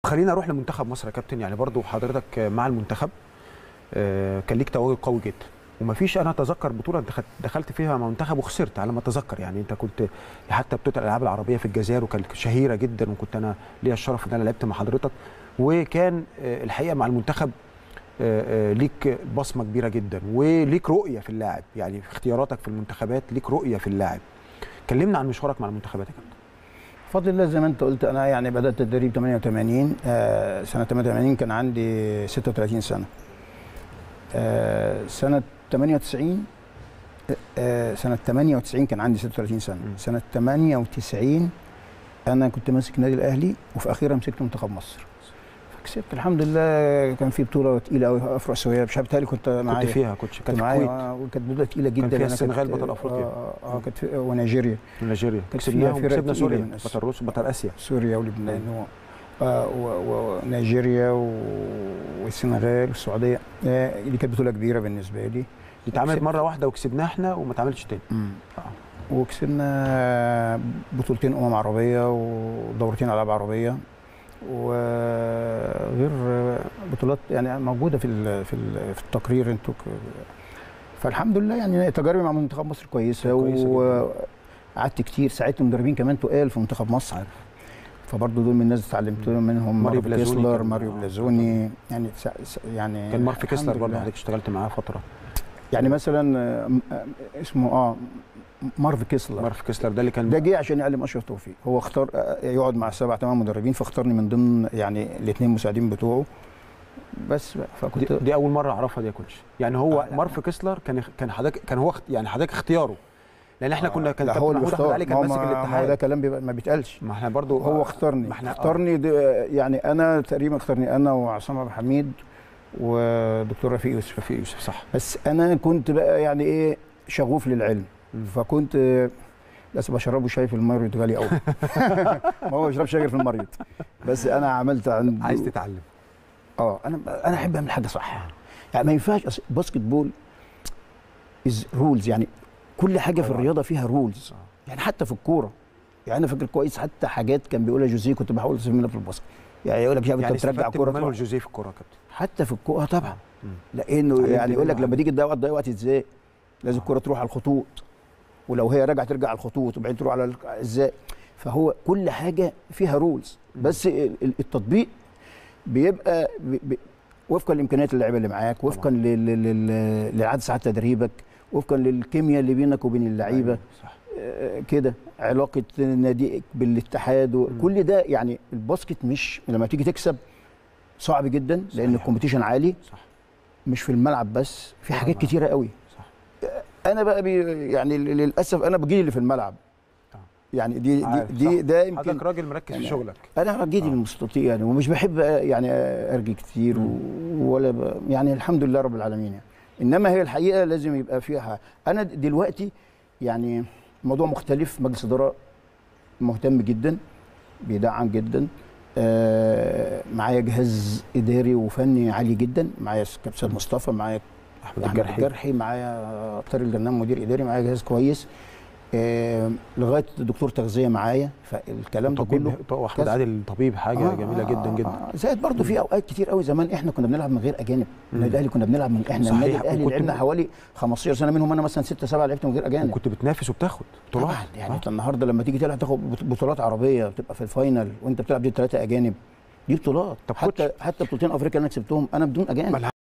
خلينا اروح لمنتخب مصر يا كابتن يعني برضو حضرتك مع المنتخب آه، كان ليك تواجد قوي جدا ومفيش انا اتذكر بطوله انت خد- دخلت فيها مع منتخب وخسرت على ما اتذكر يعني انت كنت حتى بطوله الالعاب العربيه في الجزائر وكانت شهيره جدا وكنت انا ليا الشرف ان انا لعبت مع حضرتك وكان آه، الحقيقه مع المنتخب آه، آه، ليك بصمه كبيره جدا وليك رؤيه في اللاعب يعني في اختياراتك في المنتخبات ليك رؤيه في اللاعب كلمنا عن مشوارك مع المنتخبات يا كابتن بفضل الله زي ما انت قلت انا يعني بدات التدريب 88 آه سنه 88 كان عندي 36 سنه آه سنه 98 آه سنه 98 كان عندي 36 سنه م. سنه 98 انا كنت ماسك النادي الاهلي وفي اخيرا مسكت منتخب مصر فكسبت الحمد لله كان في بطوله تقيله قوي افرو اسيويه مش عارف بتهيألي كنت كنت معايا فيها كنت كنت كانت في معايا الكويت آه، وكانت بطوله تقيله جدا فيها لأنها السنغال كانت- بطل أفريقيا. اه اه, آه كانت في- ونيجيريا نيجيريا كانت فيها كسبناهم فرق وكسبنا تقيلة سوريا من آسيا. بطل روسيا بطل اسيا سوريا ولبنان و- آه، و- و- ونيجيريا و- والسنغال والسعوديه آه، دي كانت بطوله كبيره بالنسبه لي دي اتعملت كسبت. مره واحده وكسبناها احنا وما اتعملتش تاني آه. وكسبنا بطولتين امم عربيه ودورتين العاب عربيه وغير بطولات يعني موجوده في ال- في ال- في التقرير انتوا ك- فالحمد لله يعني تجاربي مع منتخب مصر كويسه كويسة وقعدت كتير ساعدت مدربين كمان تقال في منتخب مصر عارف. فبرضه دول من الناس اتعلمت منهم ماريو ماريو بلازوني كيسلر كان- ماريو آه. بلازوني يعني سا- سا- يعني كان مارك الحمد كيسلر برضه لله. حضرتك اشتغلت معاه فتره يعني مثلا آه، م- آه، اسمه اه مارف كيسلر مارك كيسلر ده اللي كان ده جه عشان يعلم اشرف توفيق هو اختار آه، يقعد مع سبع ثمان مدربين فاختارني من ضمن يعني الاثنين مساعدين بتوعه بس بقى دي, فكنت دي اول مره اعرفها دي يا كوتش يعني هو آه، لا. مارف كيسلر كان كان حضرتك كان هو اخت- يعني حضرتك اختياره لان احنا كنا كان لا كابتن هو اللي محمود احمد اختار علي كان ما هو- ماسك ما- ما هو ده الاتحاد كلام بيبقى ما بيتقالش ما احنا برضه هو اختارني ما احنا اختارني ده- يعني انا تقريبا اختارني انا وعصام عبد الحميد ودكتور رفيق يوسف رفيق يوسف صح بس انا كنت بقى يعني ايه شغوف للعلم مم. فكنت آه، بس بشربه شاي في المريض غالي قوي ما هو بيشرب شاي غير في المريض بس انا عملت عنده عايز تتعلم اه انا انا احب اعمل حاجه صح يعني ما ينفعش أصل باسكت بول از رولز يعني كل حاجه في طبعاً. الرياضه فيها رولز يعني حتى في الكوره يعني انا فاكر كويس حتى حاجات كان بيقولها جوزيه كنت بحاول استفيد في الباسكت يعني يقول لك شايف يعني انت بترجع استفدت كوره من مانويل تروح- جوزيه في الكوره يا كابتن حتى في الكوره طبعا مم. لانه اتعلمت يعني يقول لك منه لما تيجي تضيع وقت تضيع وقت ازاي لازم آه. الكوره تروح على الخطوط ولو هي راجعه ترجع على الخطوط وبعدين تروح على ال- ازاي فهو كل حاجه فيها رولز مم. بس ال- ال- التطبيق بيبقى ب- ب- وفقا لامكانيات اللعيبه اللي معاك وفقا لل- لل- لل- لعدد ساعات تدريبك وفقا للكيمياء اللي بينك وبين اللعيبه صح آه، كده علاقه ناديك بالاتحاد وكل ده يعني الباسكت مش لما تيجي تكسب صعب جدا لان صحيح. الكومبيتيشن عالي صح مش في الملعب بس في حاجات طبعاً. كتيره قوي صح انا بقى بي يعني للاسف انا بجيلي اللي في الملعب آه. يعني دي دي, عارف، دي صح. ده يمكن حضرتك راجل مركز في يعني شغلك انا بجيلي آه. المستطيع يعني ومش بحب يعني ارجي كتير و- ولا ب... يعني الحمد لله رب العالمين يعني انما هي الحقيقه لازم يبقى فيها حاجة. انا دلوقتي يعني موضوع مختلف مجلس اداره مهتم جدا بيدعم جدا آه معايا جهاز اداري وفني عالي جدا معايا كابتن سيد مصطفى معايا احمد احمد الجرحي الجرحي معايا طارق الجنان مدير اداري معايا جهاز كويس آه لغايه دكتور تغذيه معايا فالكلام ده طبيب كله واحمد كذا. عادل طبيب حاجه آه، جميله آه، جدا آه، جدا آه. زائد برضه في اوقات كتير قوي زمان احنا كنا بنلعب من غير اجانب مم. النادي الاهلي كنا بنلعب من احنا صحيح، النادي الاهلي وكنت لعبنا ب- حوالي 15 سنه منهم انا مثلا 6 7 لعبت من غير اجانب وكنت بتنافس وبتاخد بطولات طبعا يعني آه. انت النهارده لما تيجي تلعب تاخد بط- بطولات عربيه بتبقى في الفاينل وانت بتلعب دي ثلاثه اجانب دي بطولات طب حتى حتى بطولتين افريقيا اللي انا كسبتهم انا بدون اجانب ملها-